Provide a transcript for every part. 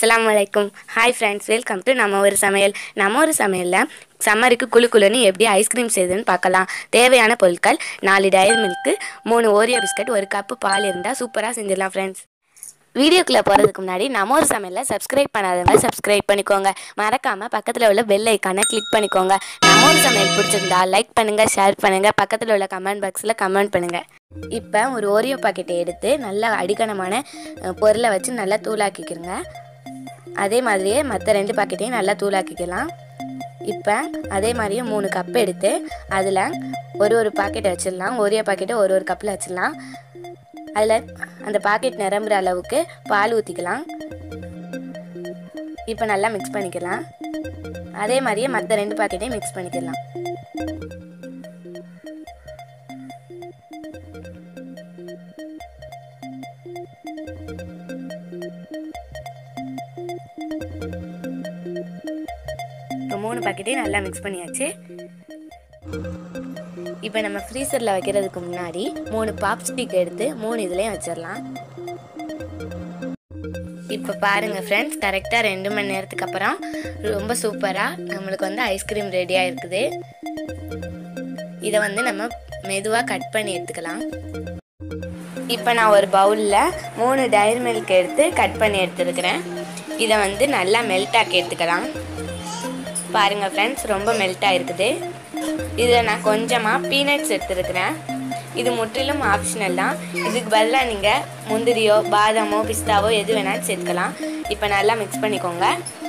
அஸ்ஸலாமு அலைக்கும் hi friends welcome to நம்ம ஒரு சமையல் நம்ம ஒரு சமையலில் சம்மருக்கு குளு குளுன்னு எப்படி ஐஸ்கிரீம் செய்யுதுன்னு பார்க்கலாம் தேவையான பொருட்கள் நாலு டயர் மில்க்கு மூணு ஓரியோ பிஸ்கட் ஒரு கப்பு பால் இருந்தால் சூப்பராக செஞ்சிடலாம் ஃப்ரெண்ட்ஸ் வீடியோக்குள்ளே போகிறதுக்கு முன்னாடி நம்ம ஒரு சமையலில் சப்ஸ்கிரைப் பண்ணாதவங்க சப்ஸ்கிரைப் பண்ணிக்கோங்க மறக்காமல் பக்கத்தில் உள்ள பெல் ஐக்கானை கிளிக் பண்ணிக்கோங்க நம்ம ஒரு சமையல் பிடிச்சிருந்தா லைக் பண்ணுங்கள் ஷேர் பண்ணுங்கள் பக்கத்தில் உள்ள கமெண்ட் பாக்ஸில் கமெண்ட் பண்ணுங்கள் இப்போ ஒரு ஓரியோ பாக்கெட்டை எடுத்து நல்லா அடிக்கணமான அஹ், பொருளை வச்சு நல்லா தூளாக்கிக்கிறங்க அதே மாதிரியே மற்ற ரெண்டு பாக்கெட்டையும் நல்லா தூளாக்கிக்கலாம் இப்போ அதே மாதிரியே மூணு கப் எடுத்து அதில் ஒரு ஒரு பாக்கெட் வச்சிடலாம் ஓரியோ பாக்கெட்டை ஒரு ஒரு கப்பில் வச்சிடலாம் அதில் அந்த பாக்கெட் நிரம்புற அளவுக்கு பால் ஊற்றிக்கலாம் இப்போ நல்லா மிக்ஸ் பண்ணிக்கலாம் அதே மாதிரியே மற்ற ரெண்டு பாக்கெட்டையும் மிக்ஸ் பண்ணிக்கலாம் இப்போ மூணு பாக்கெட்டையும் நல்லா மிக்ஸ் பண்ணியாச்சு இப்போ நம்ம ஃப்ரீசரில் வைக்கிறதுக்கு முன்னாடி மூணு பாப் ஸ்டிக் எடுத்து மூணு இதுலேயும் வச்சிடலாம் இப்போ பாருங்க ஃப்ரெண்ட்ஸ் கரெக்டாக ரெண்டு மணி நேரத்துக்கு அப்புறம் ரொம்ப சூப்பராக நம்மளுக்கு வந்து ஐஸ்கிரீம் ரெடியாக இருக்குது இதை வந்து நம்ம மெதுவாக கட் பண்ணி எடுத்துக்கலாம் இப்போ நான் ஒரு பவுலில் மூணு டயர் மில்க் எடுத்து கட் பண்ணி எடுத்துருக்கிறேன் இதை வந்து நல்லா மெல்ட் ஆக்கி எடுத்துக்கலாம் பாருங்கள் ஃப்ரெண்ட்ஸ் ரொம்ப மெல்ட் ஆகிருக்குது இதில் நான் கொஞ்சமாக பீனட்ஸ் எடுத்துருக்கிறேன் இது முற்றிலும் ஆப்ஷனல் தான் இதுக்கு பதிலாக நீங்கள் முந்திரியோ பாதாமோ பிஸ்தாவோ எது வேணாலும் சேர்த்துக்கலாம் இப்போ நல்லா மிக்ஸ் பண்ணிக்கோங்க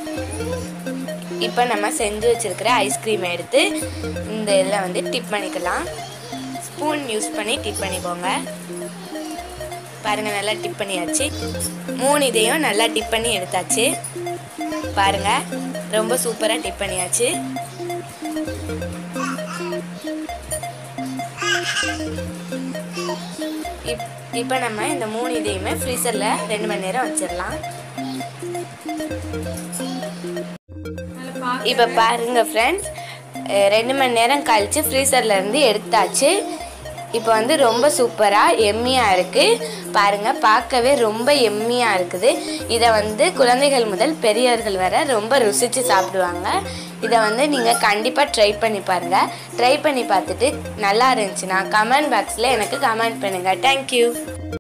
இப்போ நம்ம செஞ்சு வச்சுருக்கிற ஐஸ்கிரீமை எடுத்து இந்த இதில் வந்து டிப் பண்ணிக்கலாம் ஸ்பூன் யூஸ் பண்ணி டிப் பண்ணிக்கோங்க பாருங்கள் நல்லா டிப் பண்ணியாச்சு மூணு இதையும் நல்லா டிப் பண்ணி எடுத்தாச்சு பாருங்கள் ரொம்ப சூப்பராக டிப் பண்ணியாச்சு இப் இப்போ நம்ம இந்த மூணு இதையுமே ஃப்ரீசரில் ரெண்டு மணி நேரம் வச்சிடலாம் இப்போ பாருங்க ஃப்ரெண்ட்ஸ் ரெண்டு மணி நேரம் கழித்து ஃப்ரீசரில் இருந்து எடுத்தாச்சு இப்போ வந்து ரொம்ப சூப்பராக எம்மியாக இருக்குது பாருங்கள் பார்க்கவே ரொம்ப எம்மியாக இருக்குது இதை வந்து குழந்தைகள் முதல் பெரியவர்கள் வரை ரொம்ப ருசித்து சாப்பிடுவாங்க இதை வந்து நீங்கள் கண்டிப்பாக ட்ரை பண்ணி பாருங்கள் ட்ரை பண்ணி பார்த்துட்டு நல்லா இருந்துச்சுன்னா கமெண்ட் பாக்ஸில் எனக்கு கமெண்ட் பண்ணுங்கள் தேங்க்யூ